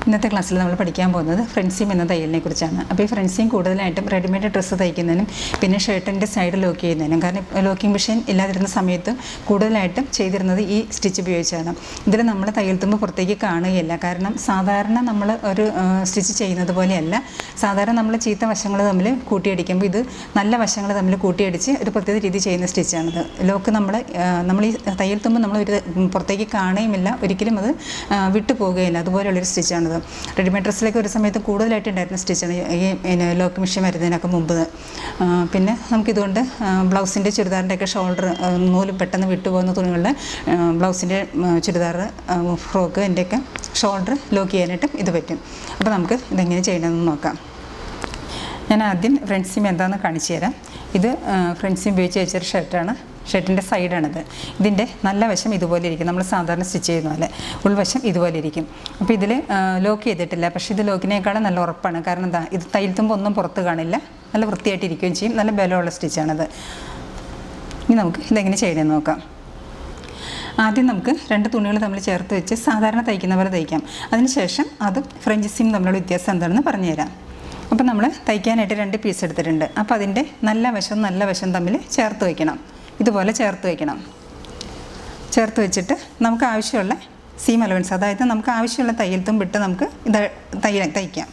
ഇന്നത്തെ ക്ലാസ്സിൽ നമ്മൾ പഠിക്കാൻ പോകുന്നത് ഫ്രണ്ട്സിയും എന്ന തയ്യലിനെ കുറിച്ചാണ് അപ്പോൾ ഈ ഫ്രണ്ട്സിയും കൂടുതലായിട്ടും റെഡിമെയ്ഡ് ഡ്രസ്സ് തയ്ക്കുന്നതിനും പിന്നെ ഷർട്ടിൻ്റെ സൈഡ് ലോക്ക് ചെയ്യുന്നതിനും കാരണം ലോക്കിംഗ് മെഷീൻ ഇല്ലാതിരുന്ന സമയത്ത് കൂടുതലായിട്ടും ചെയ്തിരുന്നത് ഈ സ്റ്റിച്ച് ഉപയോഗിച്ചാണ് ഇതിൽ നമ്മൾ തയ്യൽ തുമ്പ് പുറത്തേക്ക് കാണുകയില്ല കാരണം സാധാരണ നമ്മൾ ഒരു സ്റ്റിച്ച് ചെയ്യുന്നത് പോലെയല്ല സാധാരണ നമ്മൾ ചീത്ത വശങ്ങൾ തമ്മിൽ കൂട്ടിയടിക്കുമ്പോൾ ഇത് നല്ല വശങ്ങൾ തമ്മിൽ കൂട്ടിയടിച്ച് ഒരു പ്രത്യേക രീതി ചെയ്യുന്ന സ്റ്റിച്ചാണിത് ലോക്ക് നമ്മൾ നമ്മൾ ഈ തയ്യൽ തുമ്പ് നമ്മൾ ഒരു പുറത്തേക്ക് കാണുകയുമില്ല ഒരിക്കലും അത് ആ, വിട്ടു പോകുകയില്ല അതുപോലെയുള്ളൊരു സ്റ്റിച്ചാണിത് റെഡിമെയ്ഡ് ഡ്രസ്സിലേക്ക് ഒരു സമയത്ത് കൂടുതലായിട്ട് ഉണ്ടായിരുന്ന സ്റ്റിച്ചാണ് ഈ പിന്നെ ലോക്ക് മെഷീൻ വരുന്നതിനൊക്കെ മുമ്പ് ആ, പിന്നെ നമുക്കിതുകൊണ്ട് ബ്ലൗസിൻ്റെ ചുരിദാറിൻ്റെ ഒക്കെ ഷോൾഡർ നൂല് പെട്ടെന്ന് വിട്ടുപോകുന്ന തുണികളുടെ ബ്ലൗസിൻ്റെ ചുരിദാർ ഫ്രോക്ക് ഇതിൻ്റെയൊക്കെ ഷോൾഡർ ലോക്ക് ചെയ്യാനായിട്ടും ഇത് പറ്റും അപ്പോൾ നമുക്ക് ഇതെങ്ങനെ ചെയ്യണമെന്ന് നോക്കാം ഞാൻ ആദ്യം ഫ്രണ്ട് സീം എന്താണെന്ന് കാണിച്ചു തരാം ഇത് ഫ്രണ്ട് സീം ഉപയോഗിച്ച് വെച്ചൊരു ഷർട്ടാണ് ഷർട്ടിൻ്റെ സൈഡാണിത് ഇതിൻ്റെ നല്ല വശം ഇതുപോലെ ഇരിക്കും നമ്മൾ സാധാരണ സ്റ്റിച്ച് ചെയ്യുന്ന പോലെ ഉൾവശം ഇതുപോലെ ഇരിക്കും അപ്പോൾ ഇതിൽ ലോക്ക് ചെയ്തിട്ടില്ല പക്ഷേ ഇത് ലോക്കിനേക്കാളും നല്ല ഉറപ്പാണ് കാരണം എന്താ ഇത് തയ്യൽ തുമ്പ് ഒന്നും പുറത്ത് കാണില്ല നല്ല വൃത്തിയായിട്ട് ഇരിക്കുകയും ചെയ്യും നല്ല ബലമുള്ള സ്റ്റിച്ചാണിത് ഇനി നമുക്ക് ഇതെങ്ങനെ ചെയ്യണമെന്ന് നോക്കാം ആദ്യം നമുക്ക് രണ്ട് തുണികൾ തമ്മിൽ ചേർത്ത് വെച്ച് സാധാരണ തയ്ക്കുന്ന പോലെ തയ്ക്കാം അതിനുശേഷം അതും ഫ്രഞ്ച് സീം തമ്മിലുള്ള വ്യത്യാസം എന്താണെന്ന് പറഞ്ഞുതരാം അപ്പോൾ നമ്മൾ തയ്ക്കാനായിട്ട് രണ്ട് പീസ് എടുത്തിട്ടുണ്ട് അപ്പോൾ അതിൻ്റെ നല്ല വശവും നല്ല വശം തമ്മിൽ ചേർത്ത് വയ്ക്കണം ഇതുപോലെ ചേർത്ത് വയ്ക്കണം ചേർത്ത് വെച്ചിട്ട് നമുക്ക് ആവശ്യമുള്ള സീം അലവൻസ് അതായത് നമുക്ക് ആവശ്യമുള്ള തയ്യൽത്തും വിട്ട് നമുക്ക് ഇത് തയ്യ തയ്ക്കാം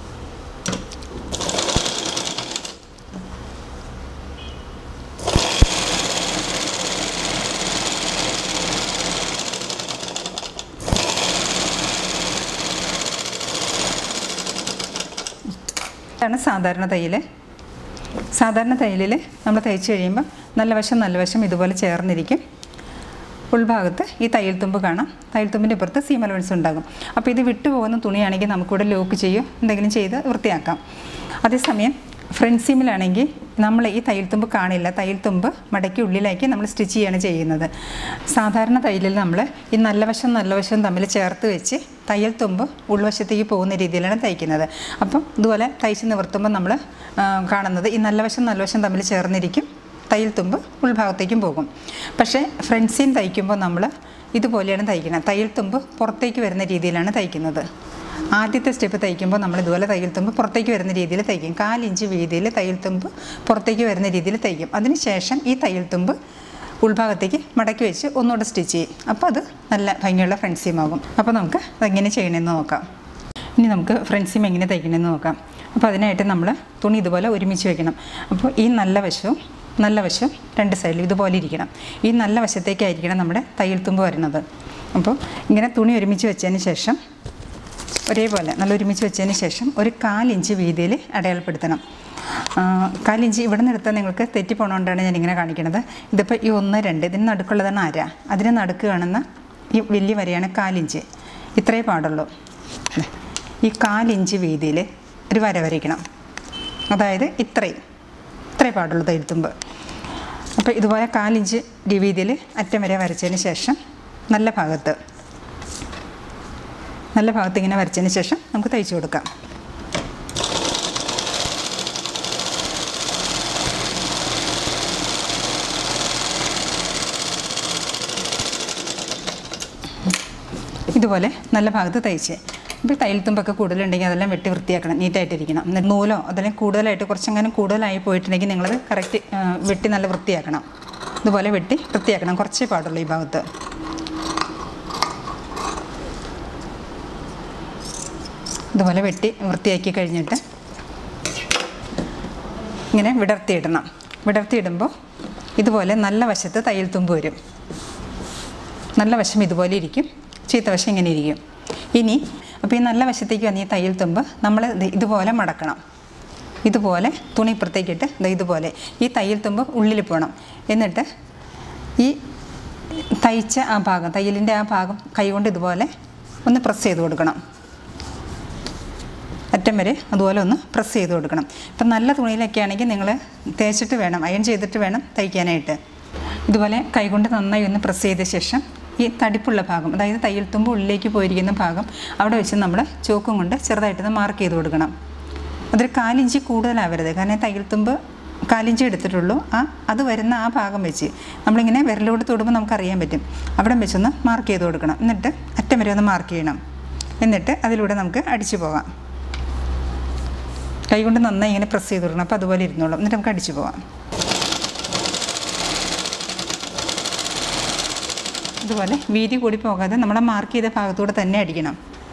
ഇതാണ് സാധാരണ തയ്യൽ സാധാരണ തയ്യലിൽ നമ്മൾ തയ്ച്ച് കഴിയുമ്പോൾ നല്ല വശം നല്ല വശം ഇതുപോലെ ചേർന്നിരിക്കും ഉൾഭാഗത്ത് ഈ തയ്യൽ തുമ്പ് കാണാം തയ്യൽ തുമ്പിൻ്റെ പുറത്ത് സീം അലവൻസ് ഉണ്ടാകും അപ്പോൾ ഇത് വിട്ടുപോകുന്ന തുണിയാണെങ്കിൽ നമുക്കിവിടെ ലോക്ക് ചെയ്യോ എന്തെങ്കിലും ചെയ്ത് വൃത്തിയാക്കാം അതേസമയം ഫ്രണ്ട് സീമിലാണെങ്കിൽ നമ്മൾ ഈ തയ്യൽ തുമ്പ് കാണില്ല തയ്യൽ തുമ്പ് മടക്കി ഉള്ളിലാക്കി നമ്മൾ സ്റ്റിച്ച് ചെയ്യാണ് ചെയ്യുന്നത് സാധാരണ തയ്യലിൽ നമ്മൾ ഈ നല്ല വശം നല്ല വശം തമ്മിൽ ചേർത്ത് വെച്ച് തയ്യൽ തുമ്പ് ഉൾവശത്തേക്ക് പോകുന്ന രീതിയിലാണ് തയ്ക്കുന്നത് അപ്പം ഇതുപോലെ തയ്ച്ച് നിവർത്തുമ്പോൾ നമ്മൾ ആ, കാണുന്നത് ഈ നല്ല വശം നല്ല വശം തമ്മിൽ ചേർന്നിരിക്കും തയ്യൽ തുമ്പ് ഉൾഭാഗത്തേക്കും പോകും പക്ഷേ ഫ്രണ്ട് സീം തയ്ക്കുമ്പോൾ നമ്മൾ ഇതുപോലെയാണ് തയ്ക്കുന്നത് തയ്യൽ തുമ്പ് പുറത്തേക്ക് വരുന്ന രീതിയിലാണ് തയ്ക്കുന്നത് ആദ്യത്തെ സ്റ്റെപ്പ് തയ്ക്കുമ്പോൾ നമ്മൾ ഇതുപോലെ തയ്യൽ തുമ്പ് പുറത്തേക്ക് വരുന്ന രീതിയിൽ തയ്ക്കും കാലിഞ്ച് വീതിയിൽ തയ്യൽ തുമ്പ് പുറത്തേക്ക് വരുന്ന രീതിയിൽ തയ്ക്കും അതിനുശേഷം ഈ തയ്യൽ തുമ്പ് ഉൾഭാഗത്തേക്ക് മടക്കി വെച്ച് ഒന്നുകൂടെ സ്റ്റിച്ച് ചെയ്യും അപ്പോൾ അത് നല്ല ഭംഗിയുള്ള ഫ്രണ്ട് സീം ആകും അപ്പോൾ നമുക്ക് അതെങ്ങനെ ചെയ്യണമെന്ന് നോക്കാം ഇനി നമുക്ക് ഫ്രണ്ട് സീം എങ്ങനെ തയ്ക്കണമെന്ന് നോക്കാം അപ്പോൾ അതിനായിട്ട് നമ്മൾ തുണി ഇതുപോലെ ഒരുമിച്ച് വെക്കണം അപ്പോൾ ഈ നല്ല വശവും നല്ല വശവും രണ്ട് സൈഡിലും ഇതുപോലെ ഇരിക്കണം ഈ നല്ല വശത്തേക്കായിരിക്കണം നമ്മുടെ തയ്യൽ തുമ്പ് വരുന്നത് അപ്പോൾ ഇങ്ങനെ തുണി ഒരുമിച്ച് വെച്ചതിന് ശേഷം ഒരേപോലെ നല്ല ഒരുമിച്ച് വെച്ചതിന് ശേഷം ഒരു കാലിഞ്ച് വീതിയിൽ അടയാളപ്പെടുത്തണം ആ, കാലിഞ്ച് ഇവിടെ നിന്ന് എടുത്താൽ നിങ്ങൾക്ക് തെറ്റിപ്പോണോണ്ടാണ് ഞാനിങ്ങനെ കാണിക്കുന്നത് ഇതിപ്പോൾ ഈ ഒന്ന് രണ്ട് ഇതിന് നടുക്കുള്ളതാണ് അര അതിന് നടുക്ക് കാണുന്ന ഈ വലിയ വരയാണ് കാലിഞ്ച് ഇത്രയേ പാടുള്ളൂ ദേ, ഈ കാലിഞ്ച് വീതിയിൽ ഒരു വര വരയ്ക്കണം അതായത് ഇത്രയും ഇത്രയേ പാടുള്ളൂ തയ്യൽത്തുമ്പ് അപ്പോൾ ഇതുപോലെ കാലിഞ്ച് വീതിയിൽ അറ്റം വരെ വരച്ചതിന് ശേഷം നല്ല ഭാഗത്ത് നല്ല ഭാഗത്ത് ഇങ്ങനെ വരച്ചതിന് ശേഷം നമുക്ക് തയ്ച്ചു കൊടുക്കാം ഇതുപോലെ നല്ല ഭാഗത്ത് തയ്ച്ച് ഇപ്പോൾ തയ്യൽ തുമ്പൊക്കെ കൂടുതലുണ്ടെങ്കിൽ അതെല്ലാം വെട്ടി വൃത്തിയാക്കണം നീറ്റായിട്ടിരിക്കണം എന്നിട്ട് നൂലോ അതല്ലെങ്കിൽ കൂടുതലായിട്ട് കുറച്ചെങ്ങനെ കൂടുതലായി പോയിട്ടുണ്ടെങ്കിൽ നിങ്ങളത് കറക്റ്റ് വെട്ടി നല്ല വൃത്തിയാക്കണം ഇതുപോലെ വെട്ടി വൃത്തിയാക്കണം കുറച്ചേ പാടുള്ളൂ ഈ ഭാഗത്ത് ഇതുപോലെ വെട്ടി വൃത്തിയാക്കി കഴിഞ്ഞിട്ട് ഇങ്ങനെ വിടർത്തിയിടണം വിടർത്തിയിടുമ്പോൾ ഇതുപോലെ നല്ല വശത്ത് തയ്യൽ തുമ്പ് വരും നല്ല വശം ഇതുപോലെ ഇരിക്കും ചീത്ത വശം ഇങ്ങനെ ഇരിക്കും ഇനി അപ്പോൾ ഈ നല്ല വശത്തേക്ക് വന്ന ഈ തയ്യൽ തുമ്പ് നമ്മൾ ഇത് ഇതുപോലെ മടക്കണം ഇതുപോലെ തുണി ഇപ്പുറത്തേക്കിട്ട് ദേ ഇതുപോലെ ഈ തയ്യൽ തുമ്പ് ഉള്ളിൽ പോകണം എന്നിട്ട് ഈ തയ്ച്ച ആ ഭാഗം തയ്യലിൻ്റെ ആ ഭാഗം കൈകൊണ്ട് ഇതുപോലെ ഒന്ന് പ്രസ് ചെയ്ത് കൊടുക്കണം അറ്റം വരെ അതുപോലെ ഒന്ന് പ്രസ് ചെയ്ത് കൊടുക്കണം ഇപ്പം നല്ല തുണിയിലൊക്കെ ആണെങ്കിൽ നിങ്ങൾ തേച്ചിട്ട് വേണം അയൺ ചെയ്തിട്ട് വേണം തയ്ക്കാനായിട്ട് ഇതുപോലെ കൈകൊണ്ട് നന്നായി ഒന്ന് പ്രസ് ചെയ്ത ശേഷം ഈ തടിപ്പുള്ള ഭാഗം അതായത് തയ്യൽ തുമ്പ് ഉള്ളിലേക്ക് പോയിരിക്കുന്ന ഭാഗം അവിടെ വെച്ച് നമ്മൾ ചോക്കും കൊണ്ട് ചെറുതായിട്ടൊന്ന് മാർക്ക് ചെയ്ത് കൊടുക്കണം അതൊരു കാലിഞ്ചി കൂടുതലാവരുത് കാരണം തയ്യൽ തുമ്പ് കാലിഞ്ചി എടുത്തിട്ടുള്ളൂ ആ അത് വരുന്ന ആ ഭാഗം വെച്ച് നമ്മളിങ്ങനെ വിരലോട് തൊടുമ്പോൾ നമുക്കറിയാൻ പറ്റും അവിടെ വെച്ചൊന്ന് മാർക്ക് ചെയ്ത് കൊടുക്കണം എന്നിട്ട് അറ്റം വരെ ഒന്ന് മാർക്ക് ചെയ്യണം എന്നിട്ട് അതിലൂടെ നമുക്ക് അടിച്ചു പോകാം കൈ കൊണ്ട് നന്നായി ഇങ്ങനെ പ്രസ് ചെയ്ത് വിടണം അപ്പോൾ അതുപോലെ ഇരുന്നോളും എന്നിട്ട് നമുക്ക് അടിച്ചു പോകാം ഇതുപോലെ വീതി കൂടി പോകാതെ നമ്മളെ മാർക്ക് ചെയ്ത ഭാഗത്തൂടെ തന്നെ അടിക്കണം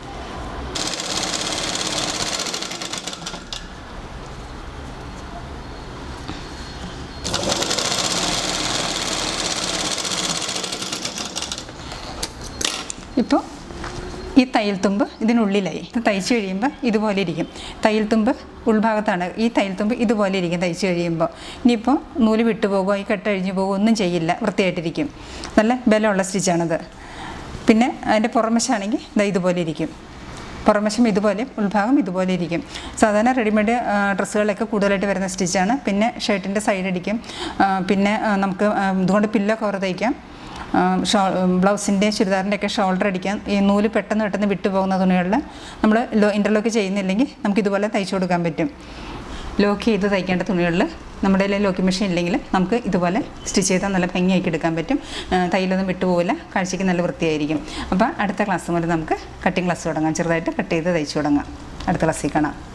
ഇപ്പോൾ ഈ തയ്യൽ തുമ്പ് ഇതിനുള്ളിലായി ഇത് തയ്ച്ച് കഴിയുമ്പോൾ ഇതുപോലെ ഇരിക്കും തയ്യൽ തുമ്പ് ഉൾഭാഗത്താണ് ഈ തയ്യൽ തുമ്പ് ഇതുപോലെ ഇരിക്കും തയ്ച്ച് കഴിയുമ്പോൾ ഇനിയിപ്പോൾ നൂല് വിട്ടുപോകുമോ ഈ കെട്ട് അഴിഞ്ഞു പോകുമോ ഒന്നും ചെയ്യില്ല വൃത്തിയായിട്ടിരിക്കും നല്ല ബലമുള്ള സ്റ്റിച്ചാണിത് പിന്നെ അതിൻ്റെ പുറമശാണെങ്കിൽ ഇതാ ഇതുപോലെ ഇരിക്കും പുറമശം ഇതുപോലെ ഉൾഭാഗം ഇതുപോലെ ഇരിക്കും സാധാരണ റെഡിമെയ്ഡ് ഡ്രസ്സുകളിലൊക്കെ കൂടുതലായിട്ട് വരുന്ന സ്റ്റിച്ചാണ് പിന്നെ ഷർട്ടിൻ്റെ സൈഡ് അടിക്കും ആ, പിന്നെ ആ, നമുക്ക് ആ, ഇതുകൊണ്ട് പില്ലോ കവർ തയ്ക്കാം ഷോ ബ്ലൗസിൻ്റെ ചുരിദാറിൻ്റെ ഒക്കെ ഷോൾഡർ അടിക്കാൻ ഈ നൂല് പെട്ടെന്ന് പെട്ടെന്ന് വിട്ടു പോകുന്ന തുണികളിൽ നമ്മൾ ലോ ഇൻ്റർലോക്ക് ചെയ്യുന്നില്ലെങ്കിൽ നമുക്ക് ഇതുപോലെ തയ്ച്ചു കൊടുക്കാൻ പറ്റും ലോക്ക് ചെയ്ത് തയ്ക്കേണ്ട തുണികളിൽ നമ്മുടെ കയ്യിൽ ലോക്കി മെഷീൻ ഇല്ലെങ്കിൽ നമുക്ക് ഇതുപോലെ സ്റ്റിച്ച് ചെയ്താൽ നല്ല ഭംഗിയാക്കി എടുക്കാൻ പറ്റും ആ, തയ്യലൊന്നും വിട്ടുപോകില്ല കാഴ്ചയ്ക്ക് നല്ല വൃത്തിയായിരിക്കും അപ്പോൾ അടുത്ത ക്ലാസ് മുതൽ നമുക്ക് കട്ടിങ് ക്ലാസ് തുടങ്ങാം ചെറുതായിട്ട് കട്ട് ചെയ്ത് തയ്ച്ചു തുടങ്ങാം അടുത്ത ക്ലാസ്സിൽ കാണാം